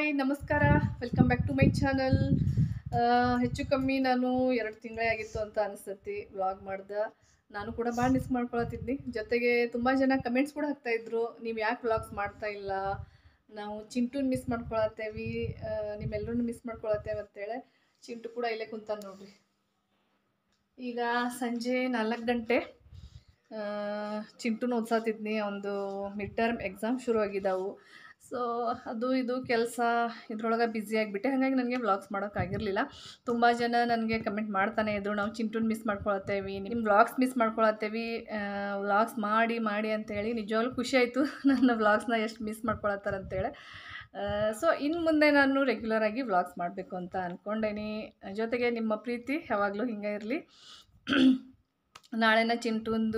Hi ನಮಸ್ಕಾರ welcome back to my channel ಹೆಚ್ಚು ಕಮ್ಮಿ ನಾನು ಎರಡು ತಿಂಗಳೇ ಆಗಿತ್ತು ಅಂತ ಅನಿಸ್ತತಿ ವ್ಲಾಗ್ ಮಾಡ್ದೆ ನಾನು ಕೂಡ ಭಾಳ ಮಿಸ್ ಮಾಡ್ಕೊಳತ್ತಿದ್ನಿ ಜೊತೆಗೆ ತುಂಬ ಜನ ಕಮೆಂಟ್ಸ್ ಕೂಡ ಹಾಕ್ತಾಯಿದ್ರು ನೀವು ಯಾಕೆ ವ್ಲಾಗ್ಸ್ ಮಾಡ್ತಾ ಇಲ್ಲ ನಾವು ಚಿಂಟುನ್ ಮಿಸ್ ಮಾಡ್ಕೊಳತ್ತೇವಿ ನಿಮ್ಮೆಲ್ಲರೂ ಮಿಸ್ ಮಾಡ್ಕೊಳತ್ತೇವೆ ಅಂತೇಳಿ ಚಿಂಟು ಕೂಡ ಇಲ್ಲೇ ಕುಂತಾನ ನೋಡ್ರಿ ಈಗ ಸಂಜೆ ನಾಲ್ಕು ಗಂಟೆ ಆ, ಚಿಂಟುನ ಓದ್ಸಾತಿದ್ನಿ ಒಂದು ಮಿಡ್ ಟರ್ಮ್ ಎಕ್ಸಾಮ್ ಶುರು ಆಗಿದ್ದಾವು ಸೊ ಅದು ಇದು ಕೆಲಸ ಇದ್ರೊಳಗೆ ಬ್ಯುಸಿ ಆಗಿಬಿಟ್ಟೆ ಹಾಗಾಗಿ ನನಗೆ ವ್ಲಾಗ್ಸ್ ಮಾಡೋಕ್ಕಾಗಿರಲಿಲ್ಲ ತುಂಬ ಜನ ನನಗೆ ಕಮೆಂಟ್ ಮಾಡ್ತಾನೆ ಇದ್ರು ನಾವು ಚಿಂಟುನ್ ಮಿಸ್ ಮಾಡ್ಕೊಳತ್ತೇವಿ ನಿಮ್ಮ ವ್ಲಾಗ್ಸ್ ಮಿಸ್ ಮಾಡ್ಕೊಳತ್ತೇವಿ ವ್ಲಾಗ್ಸ್ ಮಾಡಿ ಮಾಡಿ ಅಂತೇಳಿ ನಿಜವಾಗ್ಲೂ ಖುಷಿ ಆಯಿತು ನನ್ನ ವ್ಲಾಗ್ಸ್ನ ಎಷ್ಟು ಮಿಸ್ ಮಾಡ್ಕೊಳತ್ತಾರ ಅಂತೇಳಿ ಸೊ ಇನ್ನು ಮುಂದೆ ನಾನು ರೆಗ್ಯುಲರ್ ಆಗಿ ವ್ಲಾಗ್ಸ್ ಮಾಡಬೇಕು ಅಂತ ಅಂದ್ಕೊಂಡೇನಿ ಜೊತೆಗೆ ನಿಮ್ಮ ಪ್ರೀತಿ ಯಾವಾಗಲೂ ಹಿಂಗೆ ಇರಲಿ ನಾಳೆನ ಚಿಂಟುಂದು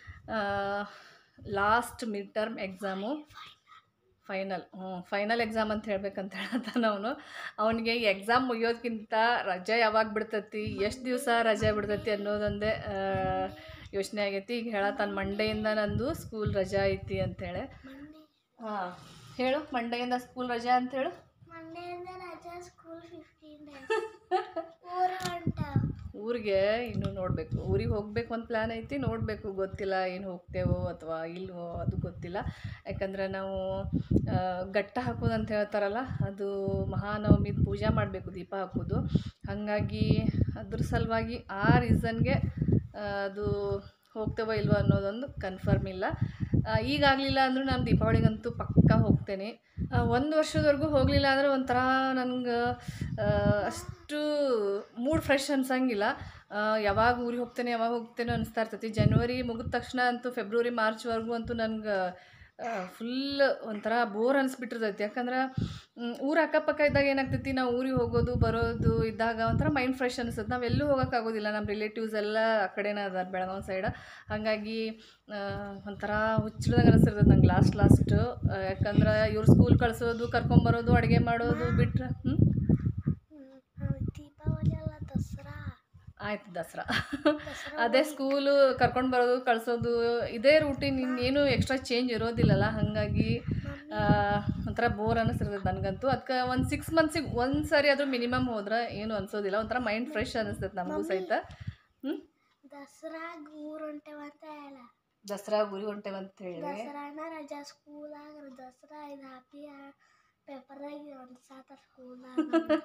last mid term exam final ಹ್ಞೂ ಫೈನಲ್ ಎಕ್ಸಾಮ್ ಅಂತ ಹೇಳ್ಬೇಕಂತ ಹೇಳತ್ತಾನ ಅವನು ಅವನಿಗೆ ಈ ಎಕ್ಸಾಮ್ ಮುಗಿಯೋದಕ್ಕಿಂತ ರಜೆ ಯಾವಾಗ ಬಿಡ್ತೈತಿ ಎಷ್ಟು ದಿವಸ ರಜೆ ಬಿಡ್ತೈತಿ ಅನ್ನೋದೊಂದೇ ಯೋಚನೆ ಆಗೈತಿ ಈಗ ಹೇಳತ್ತಾನ ಮಂಡೆಯಿಂದ ನಂದು ಸ್ಕೂಲ್ ರಜೆ ಐತಿ ಅಂತೇಳಿ ಹಾಂ ಹೇಳು ಮಂಡೆಯಿಂದ ಸ್ಕೂಲ್ ರಜೆ ಅಂತ ಹೇಳು ಮಂಡೆಯಿಂದ ರಜಾ ಸ್ಕೂಲ್ ಫಿಫ್ಟೀನ್ ಡೇಸ್ ಊರು ಹೊಂಟ ಊರಿಗೆ ಇನ್ನು ನೋಡಬೇಕು ಊರಿಗೆ ಹೋಗಬೇಕು ಅಂತ ಪ್ಲ್ಯಾನ್ ಐತಿ ನೋಡಬೇಕು ಗೊತ್ತಿಲ್ಲ ಏನು ಹೋಗ್ತೇವೋ ಅಥವಾ ಇಲ್ವೋ ಅದು ಗೊತ್ತಿಲ್ಲ ಯಾಕಂದ್ರೆ ನಾವು ಆ, ಗಟ್ಟ ಹಾಕೋದು ಅಂತ ಹೇಳ್ತಾರಲ್ಲ ಅದು ಮಹಾನವಮಿದು ಪೂಜೆ ಮಾಡಬೇಕು ದೀಪ ಹಾಕೋದು ಹಾಗಾಗಿ ಅದ್ರ ಸಲುವಾಗಿ ಆ ರೀಸನ್ಗೆ ಅದು ಹೋಗ್ತೇವೋ ಇಲ್ವೋ ಅನ್ನೋದೊಂದು ಕನ್ಫರ್ಮ್ ಇಲ್ಲ ಆ, ಈಗಾಗಲಿಲ್ಲ ಅಂದರೂ ನಾನು ದೀಪಾವಳಿಗಂತೂ ಪಕ್ಕಾ ಹೋಗ್ತೇನೆ ಒಂದು ವರ್ಷದವರೆಗೂ ಹೋಗಲಿಲ್ಲ ಅಂದರೆ ಒಂಥರ ನನಗೆ ಅಷ್ಟು ಮೂಡ್ ಫ್ರೆಶ್ ಅನ್ಸಂಗಿಲ್ಲ ಆ, ಯಾವಾಗ ಊರಿಗೆ ಹೋಗ್ತೇನೆ ಯಾವಾಗ ಹೋಗ್ತೇನೆ ಅನಿಸ್ತಾ ಇರ್ತೈತಿ ಜನವರಿ ಮುಗಿದ ತಕ್ಷಣ ಅಂತೂ ಫೆಬ್ರವರಿ ಮಾರ್ಚ್ವರೆಗೂ ಅಂತೂ ನನಗೆ ಫುಲ್ ಒಂಥರ ಬೋರ್ ಅನಿಸ್ಬಿಟ್ಟಿರ್ತೈತಿ ಯಾಕಂದ್ರೆ ಮ್, ಊರ ಅಕ್ಕಪಕ್ಕ ಇದ್ದಾಗ ಏನಾಗ್ತೈತಿ ನಾವು ಊರಿಗೆ ಹೋಗೋದು ಬರೋದು ಇದ್ದಾಗ ಒಂಥರ ಮೈಂಡ್ ಫ್ರೆಶ್ ಅನಿಸುತ್ತೆ ನಾವು ಎಲ್ಲೂ ಹೋಗೋಕ್ಕಾಗೋದಿಲ್ಲ ನಮ್ಮ ರಿಲೇಟಿವ್ಸ್ ಎಲ್ಲ ಆ ಕಡೆನೇ ಅದಾರ ಬೆಳಗಾವಿ ಸೈಡ್ ಹಾಗಾಗಿ ಆ, ಒಂಥರ ಹುಚ್ಚಿಡ್ದಂಗೆ ಅನಿಸ್ತಿರ್ತದೆ ನಂಗೆ ಲಾಸ್ಟ್ ಲಾಸ್ಟು ಯಾಕಂದ್ರೆ ಇವ್ರು ಸ್ಕೂಲ್ ಕಳಿಸೋದು ಕರ್ಕೊಂಬರೋದು ಅಡುಗೆ ಮಾಡೋದು ಬಿಟ್ರೆ ಹ್ಞೂ ದೀಪಾವಳಿ ಅಲ್ಲ ದಸರಾ ಆಯ್ತು ದಸರಾ ದಸರಾ ಅದೇ ಸ್ಕೂಲು ಕರ್ಕೊಂಡು ಬರೋದು ಕಳಿಸೋದು ಇದೇ ರೂಟೀನ್ ಇನ್ನೇನು ಎಕ್ಸ್ಟ್ರಾ ಚೇಂಜ್ ಇರೋದಿಲ್ಲಲ್ಲ ಹಾಗಾಗಿ ಆ, ಒಂಥರ ಬೋರ್ ಅನ್ನಿಸ್ತಿರ್ತದೆ ನನಗಂತೂ ಅದಕ್ಕೆ ಒಂದು ಸಿಕ್ಸ್ ಮಂತ್ಸಿಗೆ ಒಂದು ಸಾರಿ ಆದರೂ ಮಿನಿಮಮ್ ಹೋದ್ರೆ ಏನು ಅನ್ಸೋದಿಲ್ಲ ಒಂಥರ ಮೈಂಡ್ ಫ್ರೆಶ್ ಅನ್ನಿಸ್ತೈತೆ ನಮಗೂ ಸಹಿತ ಹ್ಞೂ ದಸರಾಗ ಊರು ಹೊಂಟೇವಂತ ಹೇಳ ದಸರಾ ಗುರಿ ಹೊಂಟೇವೆ ಅಂತ ಹೇಳಿ ದಸರಾನ ರಜಾ ಸ್ಕೂಲಾಗ ದಸರಾ ಇದು ಹಾಕಿ ಪೇಪರ್ದಾಗ ಅನ್ಸಾತ ಸ್ಕೂಲಾಗ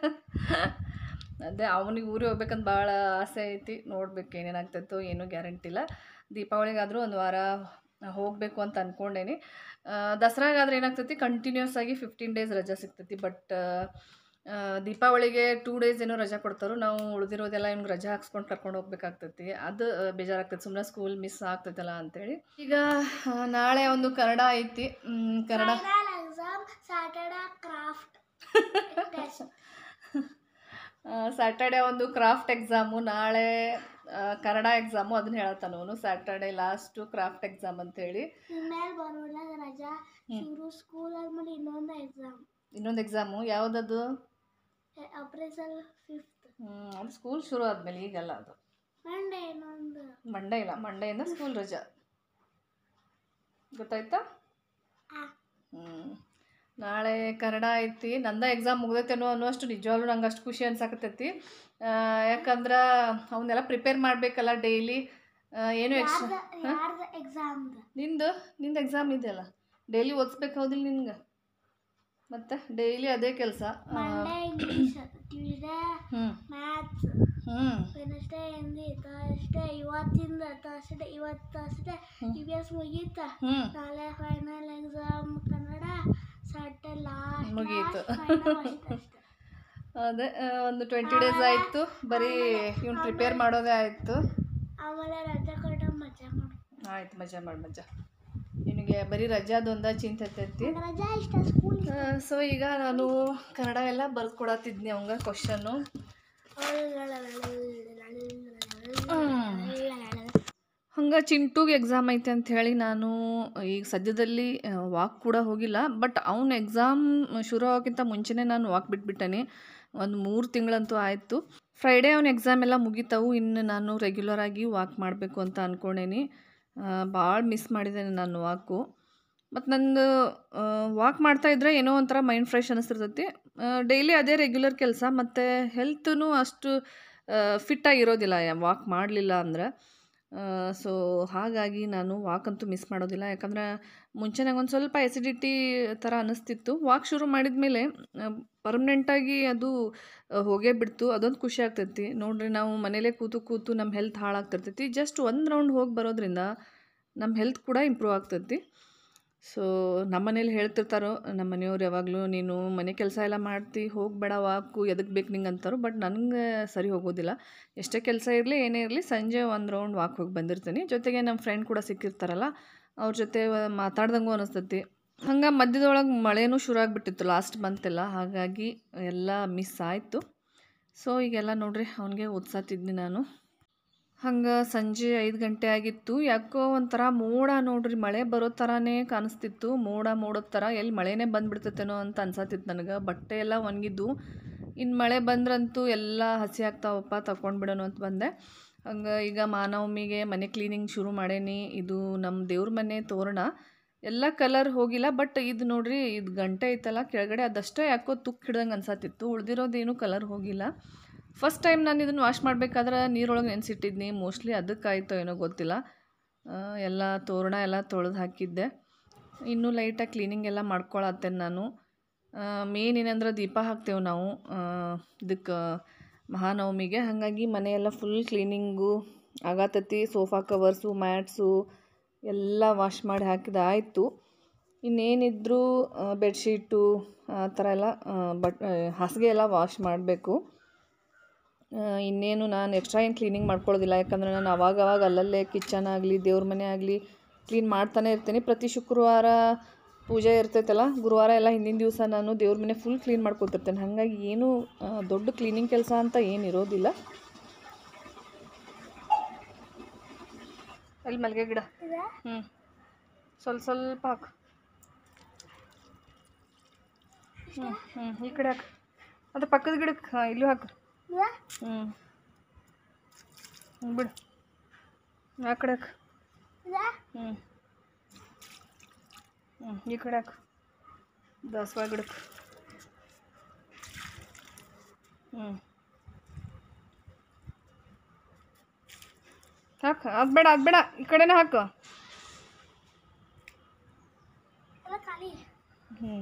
ಅದೇ ಅವನಿಗೆ ಊರಿಗೆ ಹೋಗ್ಬೇಕಂತ ಭಾಳ ಆಸೆ ಐತಿ ನೋಡ್ಬೇಕು ಏನೇನಾಗ್ತೈತೋ ಏನೂ ಗ್ಯಾರಂಟಿ ಇಲ್ಲ ದೀಪಾವಳಿಗಾದರೂ ಒಂದು ವಾರ ಹೋಗಬೇಕು ಅಂತ ಅಂದ್ಕೊಂಡೇನಿ ದಸರಾಗಾದ್ರೆ ಏನಾಗ್ತೈತಿ ಕಂಟಿನ್ಯೂಸ್ ಆಗಿ ಫಿಫ್ಟೀನ್ ಡೇಸ್ ರಜಾ ಸಿಗ್ತೈತಿ ಬಟ್ ದೀಪಾವಳಿಗೆ ಟೂ ಡೇಸ್ ಏನೋ ರಜಾ ಕೊಡ್ತಾರೋ ನಾವು ಉಳಿದಿರೋದೆಲ್ಲ ಇವ್ನಿಗೆ ರಜಾ ಹಾಕ್ಸ್ಕೊಂಡು ಕರ್ಕೊಂಡು ಹೋಗ್ಬೇಕಾಗ್ತೈತಿ ಅದು ಆ, ಬೇಜಾರಾಗ್ತೈತಿ ಸುಮ್ಮನೆ ಸ್ಕೂಲ್ ಮಿಸ್ ಆಗ್ತೈತಲ್ಲ ಅಂತೇಳಿ ಈಗ ಆ, ನಾಳೆ ಒಂದು ಕನ್ನಡ ಐತಿ ಮ್, Kannada final exam Saturday craft test Saturday ಒಂದು ಕ್ರಾಫ್ಟ್ ಎಕ್ಸಾಮು ನಾಳೆ ಆ, ಕನ್ನಡ ಎಕ್ಸಾಮು ಅದನ್ನ ಹೇಳತ್ತಾನ ಅವನು ಸ್ಯಾಟರ್ಡೆ ಲಾಸ್ಟು ಕ್ರಾಫ್ಟ್ ಎಕ್ಸಾಮ್ ಅಂತೇಳಿ ಇನ್ಮೇಲೆ ಬರೋಲ್ಲ ರಜಾ ಶುರು ಸ್ಕೂಲ್ ಆದ್ಮೇಲೆ ಇನ್ನೊಂದು ಎಕ್ಸಾಮ್ ಇನ್ನೊಂದು ಎಕ್ಸಾಮು ಯಾವುದದು ಅಪ್ರೇಸಲ್ ಫಿಫ್ತ್ ಹ್ಮ್, ಅದು ಸ್ಕೂಲ್ ಶುರು ಆದಮೇಲೆ ಈಗಲ್ಲ ಅದು ಮಂಡೇ ಇನ್ನೊಂದು ಮಂಡೇ ಇಲ್ಲ ಮಂಡೆಯಿಂದ ಸ್ಕೂಲ್ ರಜಾ ಗೊತ್ತಾಯ್ತಾ ಆ, ಹ್ಞೂ ನಾಳೆ ಕನ್ನಡ ಐತಿ ನಂದ ಎಕ್ಸಾಮ್ ಮುಗ್ದೈತೇನೋ ಅನ್ನೋಷ್ಟು ನಿಜವಾಗ್ಲೂ ನಂಗೆ ಅಷ್ಟು ಖುಷಿ ಅನ್ಸಾಕತ್ತೈತಿ ಆ, ಯಾಕಂದ್ರೆ ಅವನ್ನೆಲ್ಲ ಪ್ರಿಪೇರ್ ಮಾಡಬೇಕಲ್ಲ ಡೈಲಿ ಏನು ಎಕ್ಸ್ಟ್ರಾ ಯಾರ್ದ ಯಾರ್ದ ಎಕ್ಸಾಮ್ದ ನಿಂದು ನಿಂದು ಎಕ್ಸಾಮ್ ಇದೆಯಲ್ಲ ಡೈಲಿ ಓದಿಸ್ಬೇಕು ಹೌದಿಲ್ಲ ನಿನ್ಗೆ ಮತ್ತೆ ಡೈಲಿ ಅದೇ ಕೆಲಸ ಮಂಡೇ ಇಂಗ್ಲೀಷ್ ಟ್ಯೂಸ್ಡೇ ಹ್ಞೂ ಮ್ಯಾಥ್ಸ್ ಹ್ಞೂ ವೆನಸ್ಡೇ ಹಿಂದಿ ಥರ್ಸ್ಡೇ ಇವತ್ತಿಂದ ಥರ್ಸ್ಡೇ ಇವತ್ತು ಥರ್ಸ್ಡೇ ಇ ವಿ ಎಸ್ ಮುಗೀತ ಹ್ಞೂ ನಾಳೆ final exam Kannada Saturday last ಮುಗೀತು. ಅಷ್ಟೇ ಅದೇ ಆ, ಒಂದು ಟ್ವೆಂಟಿ ಡೇಸ್ ಆಯಿತು ಬರೀ ಇವ್ನು ಪ್ರಿಪೇರ್ ಮಾಡೋದೇ ಆಯಿತು ಆಮೇಲೆ ರಜೆ ಕೊಟ್ಟ ಮಜಾ ಮಾಡು ಆಯ್ತು ಮಜಾ ಮಾಡಿ ಮಜಾ ನಿನಗೆ ಬರೀ ರಜಾದೊಂದ ಚಿಂತೆ ಐತಿ ನಂಗ್ ರಜಾ ಇಷ್ಟ ಸ್ಕೂಲ್ ಸೊ ಈಗ ನಾನು ಕನ್ನಡ ಎಲ್ಲ ಬರ್ದು ಕೊಡತ್ತಿದ್ನಿ ಅವಂಗ ಕ್ವಶನ್ನು ಹಂಗೆ ಚಿಂಟುಗೆ ಎಕ್ಸಾಮ್ ಐತೆ ಅಂತ ಹೇಳಿ ನಾನು ಈಗ ಸದ್ಯದಲ್ಲಿ ವಾಕ್ ಕೂಡ ಹೋಗಿಲ್ಲ ಬಟ್ ಅವ್ನ ಎಕ್ಸಾಮ್ ಶುರು ಆಗೋಕ್ಕಿಂತ ಮುಂಚೆನೇ ನಾನು ವಾಕ್ ಬಿಟ್ಬಿಟ್ಟೇನೆ ಒಂದು ಮೂರು ತಿಂಗಳಂತೂ ಆಯಿತು ಫ್ರೈಡೇ ಅವ್ನ ಎಕ್ಸಾಮ್ ಎಲ್ಲ ಮುಗಿತಾವು ಇನ್ನು ನಾನು ರೆಗ್ಯುಲರ್ ಆಗಿ ವಾಕ್ ಮಾಡಬೇಕು ಅಂತ ಅಂದ್ಕೊಂಡೇನಿ ಭಾಳ ಮಿಸ್ ಮಾಡಿದ್ದೇನೆ ನಾನು ವಾಕು ಮತ್ತು ನಂದು ವಾಕ್ ಮಾಡ್ತಾ ಇದ್ರೆ ಏನೋ ಒಂಥರ ಮೈಂಡ್ ಫ್ರೆಶ್ ಅನಿಸ್ತಿರ್ತೈತಿ ಡೈಲಿ ಅದೇ ರೆಗ್ಯುಲರ್ ಕೆಲಸ ಮತ್ತು ಹೆಲ್ತೂ ಅಷ್ಟು ಫಿಟ್ಟಾಗಿರೋದಿಲ್ಲ ವಾಕ್ ಮಾಡಲಿಲ್ಲ ಅಂದರೆ ಸೊ ಹಾಗಾಗಿ ನಾನು ವಾಕ್ ಅಂತೂ ಮಿಸ್ ಮಾಡೋದಿಲ್ಲ ಯಾಕಂದ್ರೆ ಮುಂಚೆ ನಂಗೆ ಒಂದು ಸ್ವಲ್ಪ ಎಸಿಡಿಟಿ ಥರ ಅನ್ನಿಸ್ತಿತ್ತು ವಾಕ್ ಶುರು ಮಾಡಿದ ಮೇಲೆ ಪರ್ಮನೆಂಟಾಗಿ ಅದು ಆ, ಹೋಗೇ ಬಿಡ್ತು ಅದೊಂದು ಖುಷಿ ಆಗ್ತೈತಿ ನೋಡ್ರಿ ನಾವು ಮನೇಲೇ ಕೂತು ಕೂತು ನಮ್ಮ ಹೆಲ್ತ್ ಹಾಳಾಗ್ತಿರ್ತೈತಿ ಜಸ್ಟ್ ಒಂದು ರೌಂಡ್ ಹೋಗಿ ಬರೋದ್ರಿಂದ ನಮ್ಮ ಹೆಲ್ತ್ ಕೂಡ ಇಂಪ್ರೂವ್ ಆಗ್ತೈತಿ ಸೊ ನಮ್ಮ ಮನೇಲಿ ಹೇಳ್ತಿರ್ತಾರೋ ನಮ್ಮ ಮನೆಯವ್ರು ಯಾವಾಗಲೂ ನೀನು ಮನೆ ಕೆಲಸ ಎಲ್ಲ ಮಾಡ್ತಿ ಹೋಗಬೇಡ ವಾಕು ಎದಕ್ಕೆ ಬೇಕು ನಿಂಗೆ ಅಂತಾರೋ ಬಟ್ ನನಗೆ ಸರಿ ಹೋಗೋದಿಲ್ಲ ಎಷ್ಟೇ ಕೆಲಸ ಇರಲಿ ಏನೇ ಇರಲಿ ಸಂಜೆ ಒಂದು ರೌಂಡ್ ವಾಕ್ ಹೋಗಿ ಬಂದಿರ್ತೀನಿ ಜೊತೆಗೆ ನಮ್ಮ ಫ್ರೆಂಡ್ ಕೂಡ ಸಿಕ್ಕಿರ್ತಾರಲ್ಲ ಅವ್ರ ಜೊತೆ ಮಾತಾಡ್ದಂಗೂ ಅನಿಸ್ತೈತಿ ಹಂಗೆ ಮಧ್ಯದೊಳಗೆ ಮಳೆನೂ ಶುರು ಆಗಿಬಿಟ್ಟಿತ್ತು ಲಾಸ್ಟ್ ಮಂತೆಲ್ಲ ಹಾಗಾಗಿ ಎಲ್ಲ ಮಿಸ್ ಆಯಿತು ಸೊ ಈಗೆಲ್ಲ ನೋಡ್ರಿ ಅವನಿಗೆ ಓದ್ಸಾತಿದ್ನಿ ನಾನು ಹಂಗೆ ಸಂಜೆ ಐದು ಗಂಟೆ ಆಗಿತ್ತು ಯಾಕೋ ಒಂಥರ ಮೋಡ ನೋಡ್ರಿ ಮಳೆ ಬರೋ ಥರನೇ ಕಾಣಿಸ್ತಿತ್ತು ಮೋಡ ಮೋಡದ ಥರ ಎಲ್ಲಿ ಮಳೆನೇ ಬಂದ್ಬಿಡ್ತೈತೇನೋ ಅಂತ ಅನ್ಸತ್ತಿತ್ತು ನನಗೆ ಬಟ್ಟೆ ಎಲ್ಲ ಒಣಗಿದ್ದು ಇನ್ನು ಮಳೆ ಬಂದ್ರಂತೂ ಎಲ್ಲ ಹಸಿ ಆಗ್ತಾವಪ್ಪ ತಗೊಂಡ್ಬಿಡೋಣ ಅಂತ ಬಂದೆ ಹಂಗೆ ಈಗ ಮಾನವಮಿಗೆ ಮನೆ ಕ್ಲೀನಿಂಗ್ ಶುರು ಮಾಡೇನಿ ಇದು ನಮ್ಮ ದೇವ್ರ ಮನೆ ತೋರಣ ಎಲ್ಲ ಕಲರ್ ಹೋಗಿಲ್ಲ ಬಟ್ ಇದು ನೋಡ್ರಿ ಇದು ಗಂಟೆ ಐತಲ್ಲ ಕೆಳಗಡೆ ಅದಷ್ಟೇ ಯಾಕೋ ತುಕ್ಕು ಹಿಡ್ದಂಗೆ ಅನ್ಸತ್ತಿತ್ತು ಉಳ್ದಿರೋದೇನು ಕಲರ್ ಹೋಗಿಲ್ಲ ಫಸ್ಟ್ ಟೈಮ್ ನಾನು ಇದನ್ನು ವಾಶ್ ಮಾಡಬೇಕಾದ್ರೆ ನೀರೊಳಗೆ ನೆನೆಸಿಟ್ಟಿದ್ನಿ ಮೋಸ್ಟ್ಲಿ ಅದಕ್ಕಾಯ್ತೋ ಏನೋ ಗೊತ್ತಿಲ್ಲ ಆ, ಎಲ್ಲ ತೋರಣ ಎಲ್ಲ ತೊಳೆದು ಹಾಕಿದ್ದೆ ಇನ್ನೂ ಲೈಟಾಗಿ ಕ್ಲೀನಿಂಗ್ ಎಲ್ಲ ಮಾಡ್ಕೊಳತ್ತೇನೆ ನಾನು ಮೇನ್ ಏನಂದ್ರೆ ದೀಪ ಹಾಕ್ತೇವೆ ನಾವು ಇದಕ್ಕೆ ಮಹಾನವಮಿಗೆ ಹಾಗಾಗಿ ಮನೆಯೆಲ್ಲ ಫುಲ್ ಕ್ಲೀನಿಂಗು ಆಗತ್ತೈತಿ ಸೋಫಾ ಕವರ್ಸು ಮ್ಯಾಟ್ಸು ಎಲ್ಲ ವಾಶ್ ಮಾಡಿ ಹಾಕಿದಾಯಿತು ಇನ್ನೇನಿದ್ರೂ ಬೆಡ್ಶೀಟು ಆ ಥರ ಎಲ್ಲ ಆ, ಬಟ್ ಆ, ಹಾಸಿಗೆ ಎಲ್ಲ ವಾಶ್ ಮಾಡಬೇಕು ಇನ್ನೇನು ನಾನು ಎಕ್ಸ್ಟ್ರಾ ಏನು ಕ್ಲೀನಿಂಗ್ ಮಾಡ್ಕೊಳ್ಳೋದಿಲ್ಲ ಯಾಕಂದರೆ ನಾನು ಅವಾಗವಾಗ ಅಲ್ಲಲ್ಲೇ ಕಿಚನ್ ಆಗಲಿ ದೇವ್ರ ಮನೆ ಆಗಲಿ ಕ್ಲೀನ್ ಮಾಡ್ತಾನೆ ಇರ್ತೀನಿ ಪ್ರತಿ ಶುಕ್ರವಾರ ಪೂಜೆ ಇರ್ತೈತಲ್ಲ ಗುರುವಾರ ಎಲ್ಲ ಹಿಂದಿನ ದಿವಸ ನಾನು ದೇವ್ರ ಮನೆ ಫುಲ್ ಕ್ಲೀನ್ ಮಾಡ್ಕೊತಿರ್ತೇನೆ ಹಾಗಾಗಿ ಏನು ಆ, ದೊಡ್ಡ ಕ್ಲೀನಿಂಗ್ ಕೆಲಸ ಅಂತ ಏನು ಇರೋದಿಲ್ಲ ಅಲ್ಲಿ ಮಲ್ಲಿಗೆ ಗಿಡ ಇದೆ ಹ್ಞೂ ಸ್ವಲ್ಪ ಸ್ವಲ್ಪ ಹಾಕು ಹ್ಞೂ ಹ್ಞೂ ಈ ಕಡೆ ಹಾಕು ಅದು ಪಕ್ಕದ ಗಿಡಕ್ಕೆ ಹಾಂ ಇಲ್ಲೂ ಹಾಕು ಇದೆ ಹ್ಞೂ ಹ್ಞೂ ಬಿಡು ಆ ಕಡೆ ಹಾಕು ಇದೆ ಹ್ಞೂ ಹ್ಞೂ ಈ ಕಡೆ ಹಾಕು ದಾಸವಾಳ ಗಿಡಕ್ಕೆ ಹ್ಞೂ ಹಾಕು ಅದು ಬೇಡ ಅದು ಬೇಡ ಈ ಕಡೆನೇ ಹಾಕು ಎಲ್ಲ ಖಾಲಿ ಹ್ಞೂ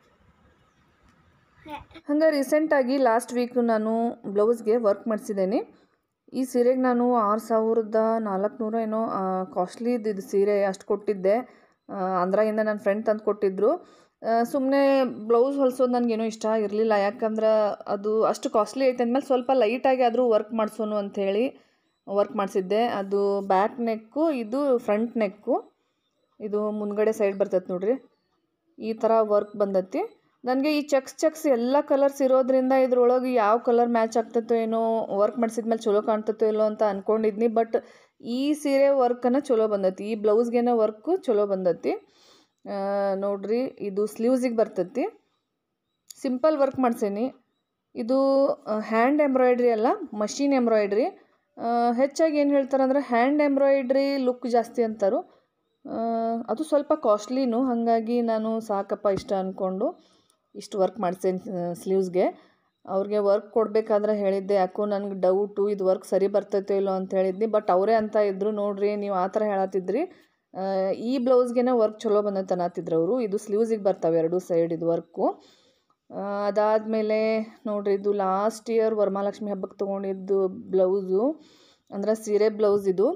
ಹೇ ಹಂಗೆ ರೀಸೆಂಟಾಗಿ ಲಾಸ್ಟ್ ವೀಕ್ ನಾನು ಬ್ಲೌಸ್ಗೆ ವರ್ಕ್ ಮಾಡಿಸಿದ್ದೇನೆ ಈ ಸೀರೆಗೆ ನಾನು ಆರು ಸಾವಿರದ ನಾಲ್ಕುನೂರು ಏನೋ ಕಾಸ್ಟ್ಲಿದು ಇದು ಸೀರೆ ಅಷ್ಟು ಕೊಟ್ಟಿದ್ದೆ ಆ, ಆಂಧ್ರದಿಂದ ನನ್ನ ಫ್ರೆಂಡ್ ತಂದು ಕೊಟ್ಟಿದ್ದರು ಸುಮ್ಮನೆ ಬ್ಲೌಸ್ ಹೊಲ್ಸೋದು ನನಗೇನೋ ಇಷ್ಟ ಇರಲಿಲ್ಲ ಯಾಕಂದ್ರೆ ಅದು ಅಷ್ಟು ಕಾಸ್ಟ್ಲಿ ಐತೆ ಅಂದಮೇಲೆ ಸ್ವಲ್ಪ ಲೈಟಾಗಿ ಆದರೂ ವರ್ಕ್ ಮಾಡಿಸೋನು ಅಂಥೇಳಿ ವರ್ಕ್ ಮಾಡಿಸಿದ್ದೆ ಅದು ಬ್ಯಾಕ್ ನೆಕ್ಕು ಇದು ಫ್ರಂಟ್ ನೆಕ್ಕು ಇದು ಮುಂದ್ಗಡೆ ಸೈಡ್ ಬರ್ತೈತೆ ನೋಡ್ರಿ ಈ ಥರ ವರ್ಕ್ ಬಂದೈತಿ ನನಗೆ ಈ ಚೆಕ್ಸ್ ಚೆಕ್ಸ್ ಎಲ್ಲ ಕಲರ್ಸ್ ಇರೋದ್ರಿಂದ ಇದ್ರೊಳಗೆ ಯಾವ ಕಲರ್ ಮ್ಯಾಚ್ ಆಗ್ತೈತೋ ಏನೋ ವರ್ಕ್ ಮಾಡಿಸಿದ್ಮೇಲೆ ಚಲೋ ಕಾಣ್ತೈತೋ ಇಲ್ಲೋ ಅಂತ ಅಂದ್ಕೊಂಡಿದ್ನಿ ಬಟ್ ಈ ಸೀರೆ ವರ್ಕನ್ನು ಚಲೋ ಬಂದೈತಿ ಈ ಬ್ಲೌಸ್ಗೇನ ವರ್ಕು ಚಲೋ ಬಂದೈತಿ ಆ, ನೋಡ್ರಿ ಇದು ಸ್ಲೀವ್ಸಿಗೆ ಬರ್ತೈತಿ ಸಿಂಪಲ್ ವರ್ಕ್ ಮಾಡ್ಸೀನಿ ಇದು ಹ್ಯಾಂಡ್ ಎಂಬ್ರಾಯ್ಡ್ರಿ ಅಲ್ಲ ಮಷೀನ್ ಎಂಬ್ರಾಯ್ಡ್ರಿ ಹೆಚ್ಚಾಗಿ ಏನು ಹೇಳ್ತಾರೆ ಅಂದ್ರೆ ಹ್ಯಾಂಡ್ ಎಂಬ್ರಾಯ್ಡ್ರಿ ಲುಕ್ ಜಾಸ್ತಿ ಅಂತಾರು ಆ, ಅದು ಸ್ವಲ್ಪ ಕಾಸ್ಟ್ಲಿನೂ ಹಾಗಾಗಿ ನಾನು ಸಾಕಪ್ಪ ಇಷ್ಟ ಅಂದ್ಕೊಂಡು ಇಷ್ಟು ವರ್ಕ್ ಮಾಡ್ಸೇನಿ ಸ್ಲೀವ್ಸ್ಗೆ ಅವ್ರಿಗೆ ವರ್ಕ್ ಕೊಡಬೇಕಾದ್ರೆ ಹೇಳಿದ್ದೆ ಯಾಕೋ ನನಗೆ ಡೌಟು ಇದು ವರ್ಕ್ ಸರಿ ಬರ್ತೈತೋ ಇಲ್ಲೋ ಅಂತ ಹೇಳಿದ್ನಿ ಬಟ್ ಅವರೇ ಅಂತ ಇದ್ರು ನೋಡ್ರಿ ನೀವು ಆ ಥರ ಹೇಳತ್ತಿದ್ರಿ ಆ, ಈ ಬ್ಲೌಸ್ಗೆನ ವರ್ಕ್ ಚಲೋ ಬಂದೈತೆ ಅನ್ನತ್ತಿದ್ರು ಅವರು ಇದು ಸ್ಲೀವ್ಸಿಗೆ ಬರ್ತಾವೆ ಎರಡು ಸೈಡ್ ಇದು ವರ್ಕು ಅದಾದಮೇಲೆ ನೋಡ್ರಿ ಇದು ಲಾಸ್ಟ್ ಇಯರ್ ವರಮಹಾಲಕ್ಷ್ಮಿ ಹಬ್ಬಕ್ಕೆ ತೊಗೊಂಡಿದ್ದು ಬ್ಲೌಸು ಅಂದ್ರೆ ಸೀರೆ ಬ್ಲೌಸ್ ಇದು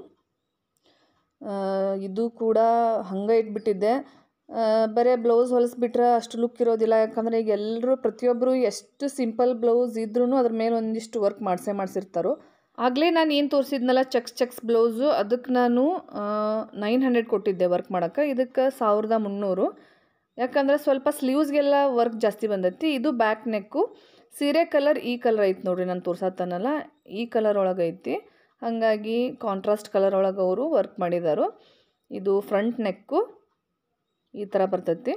ಆ, ಇದು ಕೂಡ ಹಂಗೆ ಇಟ್ಬಿಟ್ಟಿದ್ದೆ ಆ, ಬರೀ ಬ್ಲೌಸ್ ಹೊಲಿಸ್ಬಿಟ್ರೆ ಅಷ್ಟು ಲುಕ್ ಇರೋದಿಲ್ಲ ಯಾಕಂದರೆ ಈಗ ಎಲ್ಲರೂ ಪ್ರತಿಯೊಬ್ಬರು ಎಷ್ಟು ಸಿಂಪಲ್ ಬ್ಲೌಸ್ ಇದ್ರೂ ಅದ್ರ ಮೇಲೆ ಒಂದಿಷ್ಟು ವರ್ಕ್ ಮಾಡಿಸೇ ಮಾಡಿಸಿರ್ತಾರೋ ಆಗಲೇ ನಾನು ಏನು ತೋರಿಸಿದ್ನಲ್ಲ ಚೆಕ್ಸ್ ಚೆಕ್ಸ್ ಬ್ಲೌಸು ಅದಕ್ಕೆ ನಾನು ನೈನ್ ಹಂಡ್ರೆಡ್ ಕೊಟ್ಟಿದ್ದೆ ವರ್ಕ್ ಮಾಡೋಕ್ಕೆ ಇದಕ್ಕೆ ಸಾವಿರದ ಮುನ್ನೂರು ಯಾಕಂದ್ರೆ ಸ್ವಲ್ಪ ಸ್ಲೀವ್ಸ್ಗೆಲ್ಲ ವರ್ಕ್ ಜಾಸ್ತಿ ಬಂದೈತಿ ಇದು ಬ್ಯಾಕ್ ನೆಕ್ಕು ಸೀರೆ ಕಲರ್ ಈ ಕಲರ್ ಐತೆ ನೋಡ್ರಿ ನಾನು ತೋರ್ಸತ್ತನಲ್ಲ ಈ ಕಲರ್ ಒಳಗೆ ಐತಿ ಹಾಗಾಗಿ ಕಾಂಟ್ರಾಸ್ಟ್ ಕಲರ್ ಒಳಗೆ ಅವರು ವರ್ಕ್ ಮಾಡಿದಾರು ಇದು ಫ್ರಂಟ್ ನೆಕ್ಕು ಈ ಥರ ಬರ್ತೈತಿ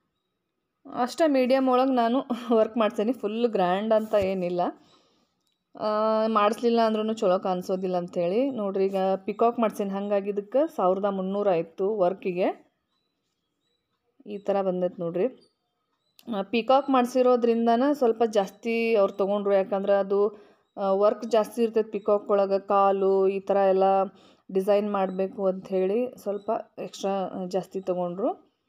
ಅಷ್ಟೇ ಮೀಡಿಯಮ್ ಒಳಗೆ ನಾನು ವರ್ಕ್ ಮಾಡ್ತೀನಿ ಫುಲ್ ಗ್ರ್ಯಾಂಡ್ ಅಂತ ಏನಿಲ್ಲ ಮಾಡಿಸ್ಲಿಲ್ಲ ಅಂದ್ರೂ ಚಲೋ ಕಾಣಿಸೋದಿಲ್ಲ ಅಂಥೇಳಿ ನೋಡ್ರಿ ಈಗ ಪಿಕಾಕ್ ಮಾಡ್ಸೀನಿ ಹಾಗಾಗಿ ಇದಕ್ಕೆ ಸಾವಿರದ ಮುನ್ನೂರು ಆಯಿತು ವರ್ಕಿಗೆ ಈ ಥರ ಬಂದೈತೆ ನೋಡ್ರಿ ಪಿಕಾಕ್ ಮಾಡಿಸಿರೋದ್ರಿಂದನ ಸ್ವಲ್ಪ ಜಾಸ್ತಿ ಅವ್ರು ತೊಗೊಂಡ್ರು ಯಾಕಂದ್ರೆ ಅದು ವರ್ಕ್ ಜಾಸ್ತಿ ಇರ್ತೈತೆ ಪಿಕಾಕ್ ಒಳಗೆ ಕಾಲು ಈ ಥರ ಎಲ್ಲ ಡಿಸೈನ್ ಮಾಡಬೇಕು ಅಂಥೇಳಿ ಸ್ವಲ್ಪ ಎಕ್ಸ್ಟ್ರಾ ಜಾಸ್ತಿ ತೊಗೊಂಡ್ರು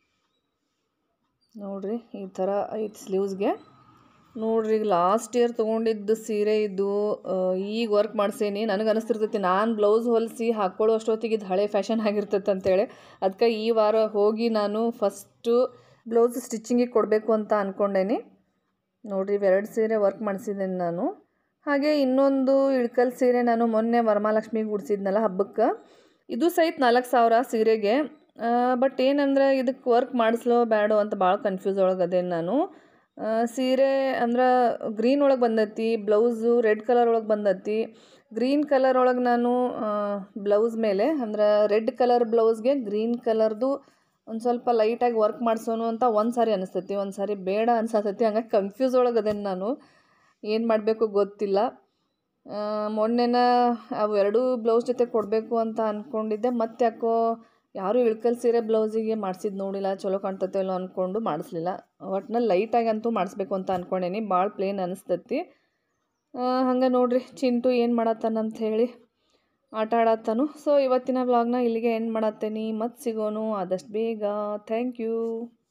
ನೋಡಿರಿ ಈ ಥರ ಐತೆ ಸ್ಲೀವ್ಸ್ಗೆ ನೋಡ್ರಿ ಈಗ ಲಾಸ್ಟ್ ಇಯರ್ ತೊಗೊಂಡಿದ್ದು ಸೀರೆ ಇದು ಆ, ಈಗ ವರ್ಕ್ ಮಾಡ್ಸೇನಿ ನನಗೆ ಅನಿಸ್ತಿರ್ತೈತಿ ನಾನು ಬ್ಲೌಸ್ ಹೊಲಿಸಿ ಹಾಕ್ಕೊಳ್ಳೋ ಅಷ್ಟೊತ್ತಿಗೆ ಇದು ಹಳೆ ಫ್ಯಾಷನ್ ಆಗಿರ್ತೈತೆ ಅಂತೇಳಿ ಅದಕ್ಕೆ ಈ ವಾರ ಹೋಗಿ ನಾನು ಫಸ್ಟು ಬ್ಲೌಸ್ ಸ್ಟಿಚಿಂಗಿಗೆ ಕೊಡಬೇಕು ಅಂತ ಅಂದ್ಕೊಂಡೇನಿ ನೋಡಿರಿ ಇವೆರಡು ಸೀರೆ ವರ್ಕ್ ಮಾಡಿಸಿದ್ದೇನೆ ನಾನು ಹಾಗೆ ಇನ್ನೊಂದು ಇಳ್ಕಲ್ ಸೀರೆ ನಾನು ಮೊನ್ನೆ ವರಮಹಾಲಕ್ಷ್ಮಿಗೆ ಉಡ್ಸಿದ್ನಲ್ಲ ಹಬ್ಬಕ್ಕೆ ಇದು ಸಹಿತ ನಾಲ್ಕು ಸಾವಿರ ಸೀರೆಗೆ ಬಟ್ ಏನಂದ್ರೆ ಇದಕ್ಕೆ ವರ್ಕ್ ಮಾಡಿಸ್ಲೋ ಬೇಡೋ ಅಂತ ಭಾಳ ಕನ್ಫ್ಯೂಸ್ ಒಳಗೆ ಅದೇನು ನಾನು ಆ, ಸೀರೆ ಅಂದ್ರೆ ಗ್ರೀನ್ ಒಳಗೆ ಬಂದೈತಿ ಬ್ಲೌಸು ರೆಡ್ ಕಲರ್ ಒಳಗೆ ಬಂದೈತಿ ಗ್ರೀನ್ ಕಲರ್ ಒಳಗೆ ನಾನು ಬ್ಲೌಸ್ ಮೇಲೆ ಅಂದ್ರೆ ರೆಡ್ ಕಲರ್ ಬ್ಲೌಸ್ಗೆ ಗ್ರೀನ್ ಕಲರ್ದು ಒಂದು ಸ್ವಲ್ಪ ಲೈಟಾಗಿ ವರ್ಕ್ ಮಾಡಿಸೋನು ಅಂತ ಒಂದು ಸಾರಿ ಅನಿಸ್ತೈತಿ ಒಂದು ಸಾರಿ ಬೇಡ ಅನ್ಸತೈತಿ ಹಂಗಾಗಿ ಕನ್ಫ್ಯೂಸ್ ಒಳಗೆ ಅದೇನು ನಾನು ಏನು ಮಾಡಬೇಕು ಗೊತ್ತಿಲ್ಲ ಆ, ಮೊನ್ನೆನ ಅವು ಎರಡೂ ಬ್ಲೌಸ್ ಜೊತೆ ಕೊಡಬೇಕು ಅಂತ ಅಂದ್ಕೊಂಡಿದ್ದೆ ಮತ್ತೆ ಯಾಕೋ ಯಾರೂ ಇಳ್ಕಲ್ ಸೀರೆ ಬ್ಲೌಸಿಗೆ ಮಾಡಿಸಿದ್ದು ನೋಡಿಲ್ಲ ಚಲೋ ಕಾಣ್ತೈತೆ ಇಲ್ಲೋ ಅಂದ್ಕೊಂಡು ಮಾಡಿಸ್ಲಿಲ್ಲ ಒಟ್ನಲ್ಲಿ ಲೈಟಾಗಿ ಅಂತೂ ಮಾಡಿಸ್ಬೇಕು ಅಂತ ಅಂದ್ಕೊಂಡೇನಿ ಭಾಳ ಪ್ಲೇನ್ ಅನಿಸ್ತೈತಿ ಹಂಗೆ ನೋಡ್ರಿ ಚಿಂಟು ಏನು ಮಾಡತ್ತಾನ ಅಂತ ಹೇಳಿ ಆಟ ಆಡತ್ತಾನು ಸೊ ಇವತ್ತಿನ ವ್ಲಾಗ್ನ ಇಲ್ಲಿಗೆ ಎಂಡ್ ಮಾಡತ್ತೇನಿ ಮತ್ತೆ ಸಿಗೋನು ಆದಷ್ಟು ಬೇಗ ಥ್ಯಾಂಕ್ ಯು